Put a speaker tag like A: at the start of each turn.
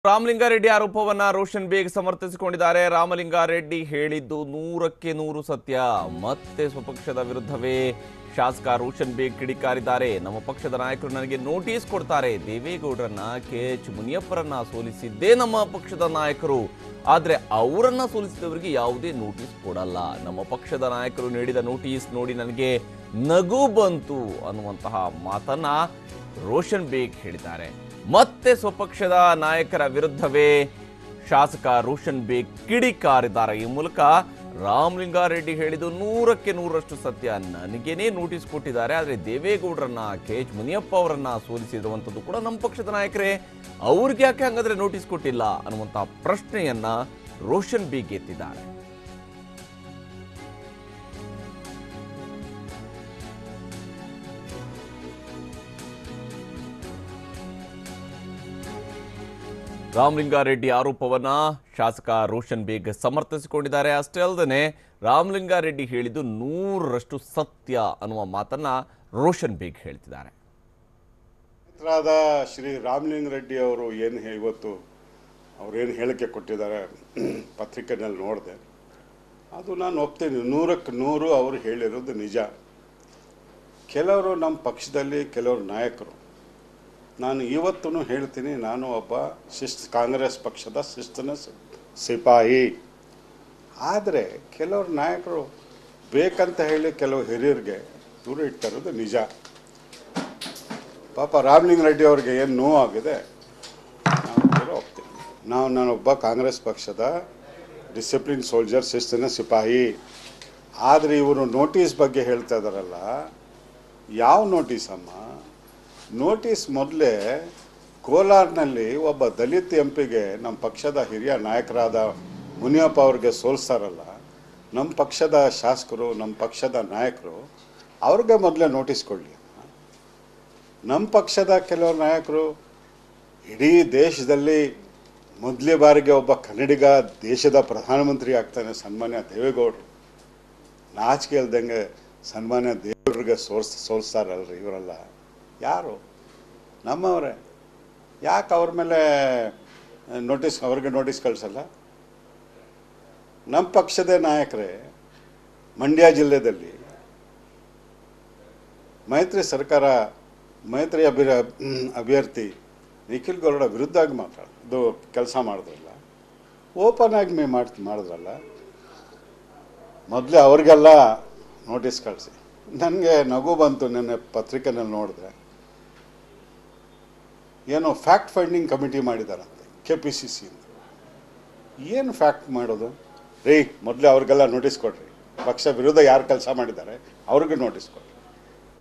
A: ರಾಮಲಿಂಗಾರೆಡ್ಡಿ ಆರೋಪವನ್ನ ರೋಷನ್ ಬೇಗ್ ಸಮರ್ಥಿಸಿಕೊಂಡಿದ್ದಾರೆ ರಾಮಲಿಂಗಾರೆಡ್ಡಿ ಹೇಳಿದ್ದು ನೂರಕ್ಕೆ ನೂರು ಸತ್ಯ ಮತ್ತೆ ಸ್ವಪಕ್ಷದ ವಿರುದ್ಧವೇ ಶಾಸಕ ರೋಷನ್ ಬೇಗ್ ಕಿಡಿಕಾರಿದ್ದಾರೆ ನಮ್ಮ ಪಕ್ಷದ ನಾಯಕರು ನನಗೆ ನೋಟಿಸ್ ಕೊಡ್ತಾರೆ ದೇವೇಗೌಡರನ್ನ ಕೆ ಎಚ್ ಮುನಿಯಪ್ಪರನ್ನ ಸೋಲಿಸಿದ್ದೇ ನಮ್ಮ ಪಕ್ಷದ ನಾಯಕರು ಆದ್ರೆ ಅವರನ್ನ ಸೋಲಿಸಿದವರಿಗೆ ಯಾವುದೇ ನೋಟಿಸ್ ಕೊಡಲ್ಲ ನಮ್ಮ ಪಕ್ಷದ ನಾಯಕರು ನೀಡಿದ ನೋಟಿಸ್ ನೋಡಿ ನನಗೆ ನಗು ಬಂತು ಅನ್ನುವಂತಹ ಮಾತನ್ನ ರೋಷನ್ ಬೇಗ್ ಹೇಳಿದ್ದಾರೆ ಮತ್ತೆ ಸ್ವಪಕ್ಷದ ನಾಯಕರ ವಿರುದ್ಧವೇ ಶಾಸಕ ರೋಷನ್ ಬೇಗ್ ಕಿಡಿಕಾರಿದ್ದಾರೆ ಈ ಮೂಲಕ ರಾಮಲಿಂಗಾರೆಡ್ಡಿ ಹೇಳಿದ್ದು ನೂರಕ್ಕೆ ನೂರಷ್ಟು ಸತ್ಯ ನನಗೇನೇ ನೋಟಿಸ್ ಕೊಟ್ಟಿದ್ದಾರೆ ಆದರೆ ದೇವೇಗೌಡರನ್ನ ಕೆ ಎಚ್ ಮುನಿಯಪ್ಪ ಅವರನ್ನ ಸೋಲಿಸಿರುವಂಥದ್ದು ಕೂಡ ನಮ್ಮ ಪಕ್ಷದ ನಾಯಕರೇ ಅವ್ರಿಗೆ ಯಾಕೆ ಹಂಗಾದ್ರೆ ನೋಟಿಸ್ ಕೊಟ್ಟಿಲ್ಲ ಅನ್ನುವಂಥ ಪ್ರಶ್ನೆಯನ್ನ ರೋಷನ್ ಬೇಗ್ ಎತ್ತಿದ್ದಾರೆ ರಾಮಲಿಂಗಾರೆಡ್ಡಿ ಆರೋಪವನ್ನ ಶಾಸಕ ರೋಷನ್ ಬೇಗ್ ಸಮರ್ಥಿಸಿಕೊಂಡಿದ್ದಾರೆ ಅಷ್ಟೇ ಅಲ್ಲದೆ ರಾಮಲಿಂಗಾರೆಡ್ಡಿ ಹೇಳಿದ್ದು ನೂರರಷ್ಟು ಸತ್ಯ ಅನ್ನುವ ಮಾತನ್ನ ರೋಷನ್ ಬೇಗ್ ಹೇಳ್ತಿದ್ದಾರೆ
B: ಮಿತ್ರರಾದ ಶ್ರೀ ರಾಮಲಿಂಗ ರೆಡ್ಡಿ ಅವರು ಏನು ಹೇ- ಇವತ್ತು ಅವ್ರೇನು ಹೇಳಿಕೆ ಕೊಟ್ಟಿದ್ದಾರೆ ಪತ್ರಿಕೆನಲ್ಲಿ ನೋಡಿದೆ ಅದು ನಾನು ಒಪ್ತೀನಿ ನೂರಕ್ಕೆ ನೂರು ಅವರು ಹೇಳಿರೋದು ನಿಜ ಕೆಲವರು ನಮ್ಮ ಪಕ್ಷದಲ್ಲಿ ಕೆಲವರು ನಾಯಕರು ನಾನು ಇವತ್ತೂ ಹೇಳ್ತೀನಿ ನಾನು ಒಬ್ಬ ಶಿಸ್ತು ಕಾಂಗ್ರೆಸ್ ಪಕ್ಷದ ಶಿಸ್ತಿನ ಸಿ- ಸಿಪಾಯಿ ಆದರೆ ಕೆಲವರು ನಾಯಕರು ಬೇಕಂತ ಹೇಳಿ ಕೆಲವು ಹಿರಿಯರಿಗೆ ದೂರ ಇಟ್ಟಿರೋದು ನಿಜ ಪಾಪ ರಾಮಲಿಂಗ ರೆಡ್ಡಿ ಅವ್ರಿಗೆ ಏನು ನೋವಾಗಿದೆ ನಾವು ಕೂಡ ಒಪ್ತೀವಿ ನಾವು ನಾನೊಬ್ಬ ಕಾಂಗ್ರೆಸ್ ಪಕ್ಷದ ಡಿಸಿಪ್ಲಿನ್ ಸೋಲ್ಜರ್ ಶಿಸ್ತಿನ ಸಿಪಾಯಿ ಆದರೆ ಇವರು ನೋಟಿಸ್ ಬಗ್ಗೆ ಹೇಳ್ತಾ ಇದ್ದಾರಲ್ಲ ಯಾವ ನೋಟಿಸ್ ಅಮ್ಮ ನೋಟಿಸ್ ಮೊದಲೇ ಕೋಲಾರ್ನಲ್ಲಿ ಒಬ್ಬ ದಲಿತ ಎಂ ಪಿಗೆ ನಮ್ಮ ಪಕ್ಷದ ಹಿರಿಯ ನಾಯಕರಾದ ಮುನಿಯಪ್ಪ ಅವ್ರಿಗೆ ಸೋಲಿಸ್ತಾರಲ್ಲ ನಮ್ಮ ಪಕ್ಷದ ಶಾಸಕರು ನಮ್ಮ ಪಕ್ಷದ ನಾಯಕರು ಅವ್ರಿಗೆ ಮೊದಲೇ ನೋಟಿಸ್ ಕೊಡಲಿ ನಮ್ಮ ಪಕ್ಷದ ಕೆಲವು ನಾಯಕರು ಇಡೀ ದೇಶದಲ್ಲಿ ಮೊದಲೇ ಬಾರಿಗೆ ಒಬ್ಬ ಕನ್ನಡಿಗ ದೇಶದ ಪ್ರಧಾನಮಂತ್ರಿ ಆಗ್ತಾನೆ ಸನ್ಮಾನ್ಯ ದೇವೇಗೌಡರು ನಾಚಿಕೆ ಇಲ್ದಂಗೆ ಸನ್ಮಾನ್ಯ ದೇವೇಗೌಡರಿಗೆ ಸೋಲ್ಸ್ ಸೋಲ್ಸ್ತಾರಲ್ರಿ ಇವರೆಲ್ಲ ಯಾರು ನಮ್ಮವರೇ ಯಾಕೆ ಅವ್ರ ಮೇಲೆ ನೋಟಿಸ್ ಅವ್ರಿಗೆ ನೋಟಿಸ್ ಕಳಿಸಲ್ಲ ನಮ್ಮ ಪಕ್ಷದ ನಾಯಕರೇ ಮಂಡ್ಯ ಜಿಲ್ಲೆಯಲ್ಲಿ ಮೈತ್ರಿ ಸರ್ಕಾರ ಮೈತ್ರಿ ಅಭಿರ ಅಭ್ಯರ್ಥಿ ನಿಖಿಲ್ ಗೌಡ ವಿರುದ್ಧವಾಗಿ ಮಾತಾಡ ಇದು ಕೆಲಸ ಮಾಡಿದ್ರಲ್ಲ ಓಪನ್ ಆಗಿ ಮೇ ಮಾಡಿ ಮಾಡಿದ್ರಲ್ಲ ಮೊದಲೇ ಅವ್ರಿಗೆಲ್ಲ ನೋಟಿಸ್ ಕಳಿಸಿ ನನಗೆ ನಗು ಬಂತು ನೆನ್ನೆ ಪತ್ರಿಕೆನಲ್ಲಿ ನೋಡಿದೆ ಏನೋ ಫ್ಯಾಕ್ಟ್ ಫೈಂಡಿಂಗ್ ಕಮಿಟಿ ಮಾಡಿದಾರಂತೆ ಕೆ ಪಿ ಸಿ ಸಿ ಅಂತ ಏನು ಫ್ಯಾಕ್ಟ್ ಮಾಡೋದು ರೀ ಮೊದಲೇ ಅವ್ರಿಗೆಲ್ಲ ನೋಟಿಸ್ ಕೊಡ್ರಿ ಪಕ್ಷ ವಿರುದ್ಧ ಯಾರು ಕೆಲಸ ಮಾಡಿದ್ದಾರೆ ಅವ್ರಿಗೆ ನೋಟಿಸ್ ಕೊಡ್ರಿ